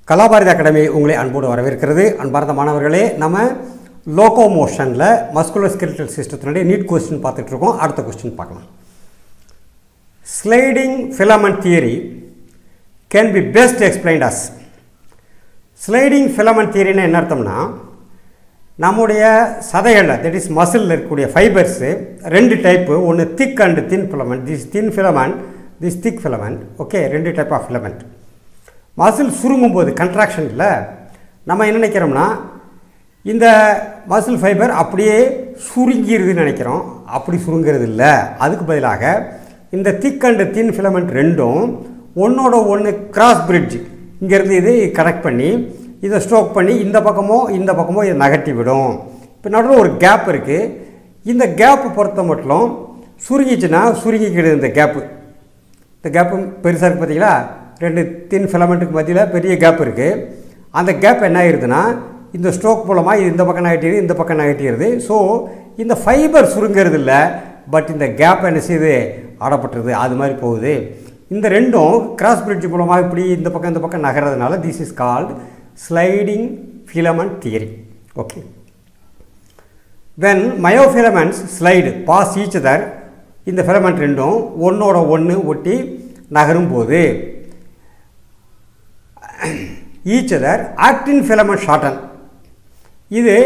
Kalabharathi academy உங்களை அன்போடு வரவேற்கிறது அன்பார்ந்த மாணவர்களே நம்ம லோகோ மோஷனில் மஸ்குலர் ஸ்கெலிட்டல் சிஸ்டத்தினுடைய நீட் கொஸ்டின் பார்த்துட்டு இருக்கோம் அடுத்த கொஸ்டின் பார்க்கலாம் sliding filament theory can be best explained as sliding filament தியரின்னு என்ன அர்த்தம்னா நம்முடைய சதைகளில் தட் இஸ் மசிலில் இருக்கக்கூடிய ஃபைபர்ஸு ரெண்டு டைப்பு ஒன்று thick and thin filament this thin filament this thick filament okay ரெண்டு டைப் ஆஃப் ஃபிலமெண்ட் மசில் சுருங்கும் போது கன்ட்ராக்ஷனில் நம்ம என்ன நினைக்கிறோம்னா இந்த மசில் ஃபைபர் அப்படியே சுருங்கிருதுன்னு நினைக்கிறோம் அப்படி சுருங்கிறது இல்லை அதுக்கு பதிலாக இந்த திக் அண்ட் தின் ஃபிலமெண்ட் ரெண்டும் ஒன்றோட ஒன்று கிராஸ் பிரிட்ஜ் இங்கேருந்து இது கனெக்ட் பண்ணி இதை ஸ்ட்ரோக் பண்ணி இந்த பக்கமோ இந்த பக்கமோ இதை நகர்த்தி விடும் இப்போ நடுவில் ஒரு கேப் இருக்குது இந்த கேப்பு பொறுத்த மட்டும் சுருங்கிச்சுன்னா சுருங்கிக்கிடுது இந்த கேப்பு இந்த கேப்பு பெருசாக இருக்குது பார்த்தீங்களா ரெண்டு தின் ஃபிலமெண்ட்டுக்கு மத்தியில் பெரிய கேப் இருக்குது அந்த கேப் என்ன ஆயிருதுன்னா இந்த ஸ்ட்ரோக் மூலமாக இது இந்த பக்கம் நகட்டிடுது இந்த பக்கம் நகட்டிடுது ஸோ இந்த ஃபைபர் சுருங்கிறது இல்லை பட் இந்த கேப் என்ன செய்யுது ஆடப்பட்டுருது அது மாதிரி போகுது இந்த ரெண்டும் கிராஸ் பிரிட்ஜ் மூலமாக இப்படி இந்த பக்கம் இந்த பக்கம் நகர்றதுனால this is called sliding filament theory okay when myofilaments slide past each other இந்த ஃபிலமெண்ட் ரெண்டும் ஒன்றோட ஒன்று ஒட்டி நகரும் போது each other actin filament shorten இது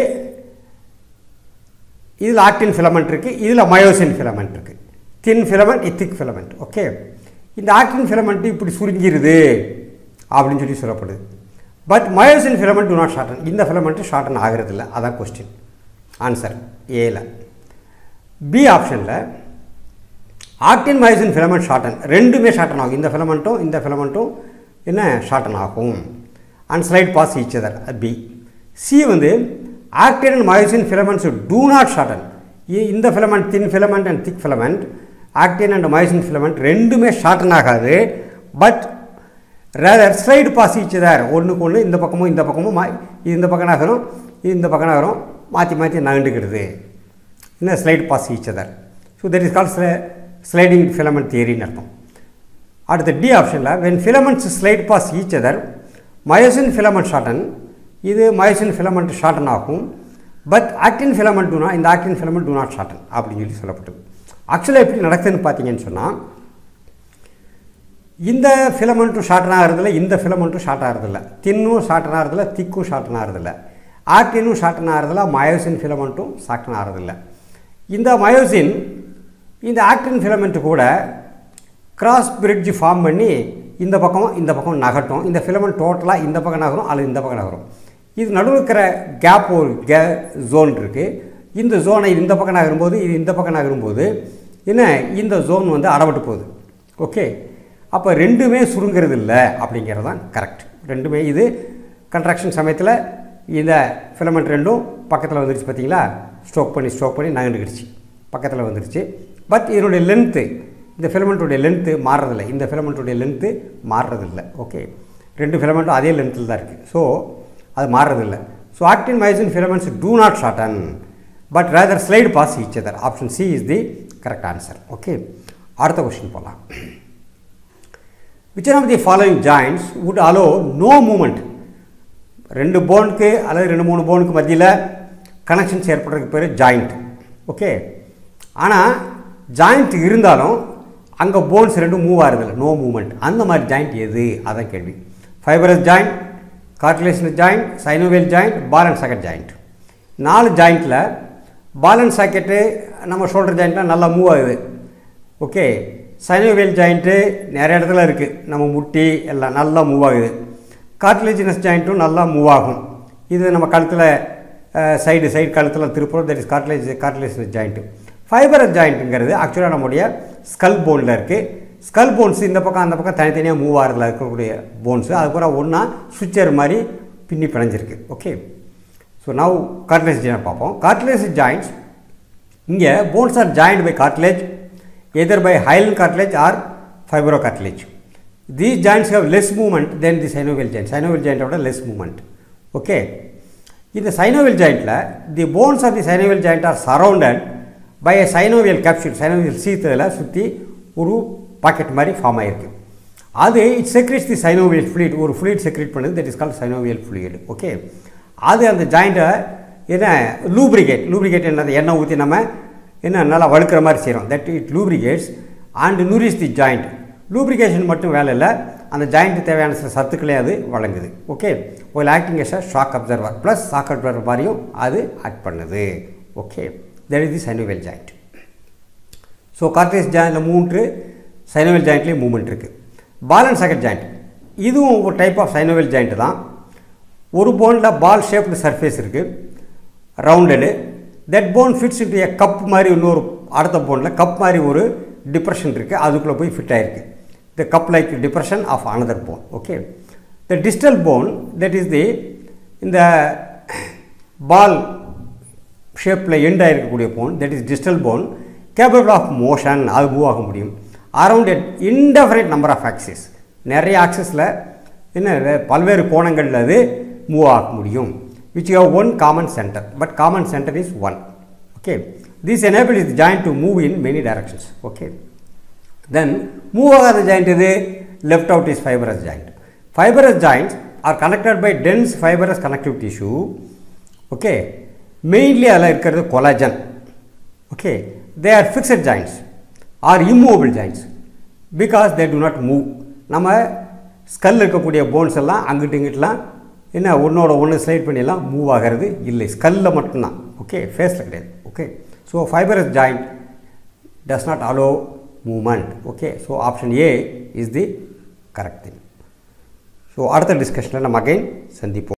இதில் ஆக்டின் ஃபிலமெண்ட் இருக்குது இதில் மயோசின் ஃபிலமெண்ட் இருக்குது தின் ஃபிலமெண்ட் இத்திக் ஃபிலமெண்ட் ஓகே இந்த ஆக்டின் ஃபிலமெண்ட் இப்படி சுருங்கிருது அப்படின்னு சொல்லி சொல்லப்படுது but myosin filament do not shorten இந்த ஃபிலமெண்ட்டு ஷார்டன் ஆகிறது இல்லை அதான் கொஸ்டின் ஆன்சர் ஏல பி ஆப்ஷனில் ஆக்டின் மயோசின் ஃபிலமெண்ட் ஷார்டன் ரெண்டுமே ஷார்டன் ஆகும் இந்த ஃபிலமெண்ட்டும் இந்த ஃபிலமெண்ட்டும் என்ன ஷார்டன் ஆகும் and slide past each other B C வந்து actin and myosin filaments do not shorten இந்த filament thin filament and thick filament actin and myosin filament ரெண்டுமே ஷார்டன் ஆகாது but rather slide past each other ஒன்றுக்கு ஒன்று இந்த பக்கமும் இந்த பக்கமும் மா இது இந்த பக்கம் நகரும் இது இந்த பக்கம் நகரும் மாற்றி மாற்றி நகண்டுக்கிறது என்ன slide past each other so that is call sliding filament தியரின்னு அர்த்தம் அடுத்து D option when filaments slide past each other myosin filament shorten இது மயோசின் ஃபிலமெண்ட் ஷார்டன் ஆகும் பட் ஆக்டின் ஃபிலமெண்ட் டூனா இந்த actin filament do not shorten அப்படின்னு சொல்லி சொல்லப்பட்டது ஆக்சுவலாக எப்படி நடக்குதுன்னு பார்த்தீங்கன்னு சொன்னால் இந்த ஃபிலமெண்ட்டும் ஷார்டன் ஆகிறதில்ல இந்த ஃபிலமெண்ட்டும் ஷார்ட் ஆகிறதில்ல தின்னும் ஷார்டன் ஆகிறதில்ல திக்கும் ஷார்டன் ஆகிறதில்ல ஆக்டினும் ஷார்டன் ஆகிறதில்ல மயோசின் ஃபிலமெண்ட்டும் ஷார்டன் ஆகிறதில்ல இந்த மயோசின் இந்த ஆக்டின் ஃபிலமெண்ட்டு கூட கிராஸ் பிரிட்ஜ் ஃபார்ம் பண்ணி இந்த பக்கம் இந்த பக்கம் நகட்டும் இந்த ஃபிலமெண்ட் டோட்டலாக இந்த பக்கம் நகரும் அல்லது இந்த பக்கம் நகரும் இது நடுவில் இருக்கிற கேப் ஒரு கே ஜோன் இருக்குது இந்த ஜோனை இந்த பக்கம் நகரும்போது இது இந்த பக்கம் நகரும்போது என்ன இந்த ஜோன் வந்து அடப்பட்டு போகுது ஓகே அப்போ ரெண்டுமே சுருங்கிறது இல்லை அப்படிங்கிறது தான் கரெக்ட் ரெண்டுமே இது கன்ட்ராக்ஷன் சமயத்தில் இந்த ஃபிலமெண்ட் ரெண்டும் பக்கத்தில் வந்துருச்சு பார்த்தீங்களா ஸ்ட்ரோக் பண்ணி ஸ்ட்ரோக் பண்ணி நகண்டுக்கிடுச்சு பக்கத்தில் வந்துருச்சு பட் இதனுடைய லென்த்து இந்த ஃபிலமெண்ட்டுடைய லென்த்து மாறுறதில்லை இந்த ஃபிலமெண்ட்டுடைய லென்த்து மாறுறதில்லை ஓகே ரெண்டு ஃபிலமெண்ட்டும் அதே லென்த்தில் தான் இருக்குது ஸோ அது மாறுறதில்லை so actin myosin filaments do not shorten but rather slide past each other option C is the correct answer okay அடுத்த கொஸ்டின் போகலாம் which of the following joins would allow no movement ரெண்டு போனுக்கு அல்லது ரெண்டு மூணு போனுக்கு மத்தியில் கனெக்ஷன்ஸ் ஏற்படுறதுக்கு பேர் ஜாயிண்ட் ஓகே ஆனால் ஜாயிண்ட் இருந்தாலும் அங்கே போன்ஸ் ரெண்டும் மூவ் ஆகிறதில்ல நோ மூமெண்ட் அந்த மாதிரி ஜாயிண்ட் எது அதான் கேள்வி fibrous joint cartilaginous joint synovial joint ball and socket joint நாலு ஜாயிண்ட்டில் பால் அண்ட் சாக்கெட்டு நம்ம ஷோல்டர் ஜாயிண்ட்லாம் நல்லா மூவ் ஆகுது ஓகே சைனோவேல் ஜாயிண்ட்டு நிறைய இடத்துல இருக்குது நம்ம முட்டி எல்லாம் நல்லா மூவ் ஆகுது கார்டிலேஜினஸ் ஜாயிண்ட்டும் நல்லா மூவ் ஆகும் இது நம்ம கழுத்தில் சைடு சைடு கழுத்தில் திருப்புறம் that is cartilage cartilaginous joint fibrous ஜாயிண்ட்டுங்கிறது ஆக்சுவலாக நம்முடைய ஸ்கல் போனில் இருக்குது ஸ்கல் போன்ஸ் இந்த பக்கம் அந்த பக்கம் தனித்தனியாக மூவ் ஆகிறதுல இருக்கக்கூடிய போன்ஸு அதுக்கப்புறம் ஒன்றா சுவிச்சர் மாதிரி பின்னி பிணைஞ்சிருக்கு okay so now cartilage join பார்ப்போம் கார்டிலேஜ் ஜாயிண்ட்ஸ் இங்கே bones are joint by cartilage either by hyaline cartilage or fibro cartilage these joints have less movement then the synovial joint synovial ஜாயிண்ட்டோட லெஸ் மூவ்மெண்ட் ஓகே இந்த synovial ஜாயிண்ட்டில் the bones of the synovial joint are surrounded by a synovial capsule synovial சீத்தில் சுற்றி ஒரு pocket மாதிரி form ஆகிருக்கு அது it secretes the synovial fluid ஒரு fluid செக்ரிட் பண்ணுது that is call synovial fluid okay அது அந்த ஜாயிண்ட்டை என்ன லூப்ரிகேட் லூப்ரிகேட் என்னது எண்ணெய் ஊற்றி நம்ம என்ன நல்லா வழுக்கிற மாதிரி செய்கிறோம் that it lubricates and nourishes the joint lubrication மட்டும் வேலை இல்லை அந்த ஜாயிண்ட்டு தேவையான சில சத்துக்களே அது வழங்குது ஓகே ஒரு acting as a shock absorber plus shock absorber மாதிரியும் அது ஆக்ட் பண்ணுது okay that is the synovial joint so கார்டேஸ் ஜாயிண்டில் மூன்று சைனோவியல் ஜாயிண்ட்லேயும் மூவ்மெண்ட் இருக்குது பால் அண்ட் சக்கட் ஜாயிண்ட் இதுவும் ஒரு டைப் ஆஃப் சைனோவியல் ஜாயிண்ட் தான் ஒரு போனில் பால் ஷேப்டு சர்ஃபேஸ் இருக்குது rounded that bone fits into a cup மாதிரி இன்னொரு அடுத்த போனில் கப் மாதிரி ஒரு டிப்ரெஷன் இருக்குது அதுக்குள்ளே போய் ஃபிட் ஆகிருக்கு the cup like depression of another bone okay the distal bone that is the இந்த பால் ஷேப்பில் எண்ட் ஆகிருக்கக்கூடிய bone that is distal bone capable of motion அது மூவ் ஆக முடியும் around at indefinite number of axis நிறைய ஆக்சஸில் என்ன பல்வேறு கோணங்களில் அது மூவ் ஆக முடியும் which you one common centre but common centre is one okay this enable is joint to move in many directions okay then move ஆகாத ஜாயிண்ட் இது left out is fibrous joint fibrous joints are connected by dense fibrous connective tissue okay mainly அதில் இருக்கிறது collagen okay they are fixed joints or immovable joints because they do not move நம்ம skull இருக்கக்கூடிய bones எல்லாம் அங்கிட்டு இங்கிட்டலாம் என்ன ஒன்றோட ஒன்று slide பண்ணியெல்லாம் move ஆகிறது இல்லை ஸ்கல்லில் மட்டும்தான் ஓகே ஃபேஸில் கிடையாது okay so fibrous joint does not allow movement okay so option a is the correct thing so அடுத்த டிஸ்கஷனில் நம்ம அகைன் சந்திப்போம்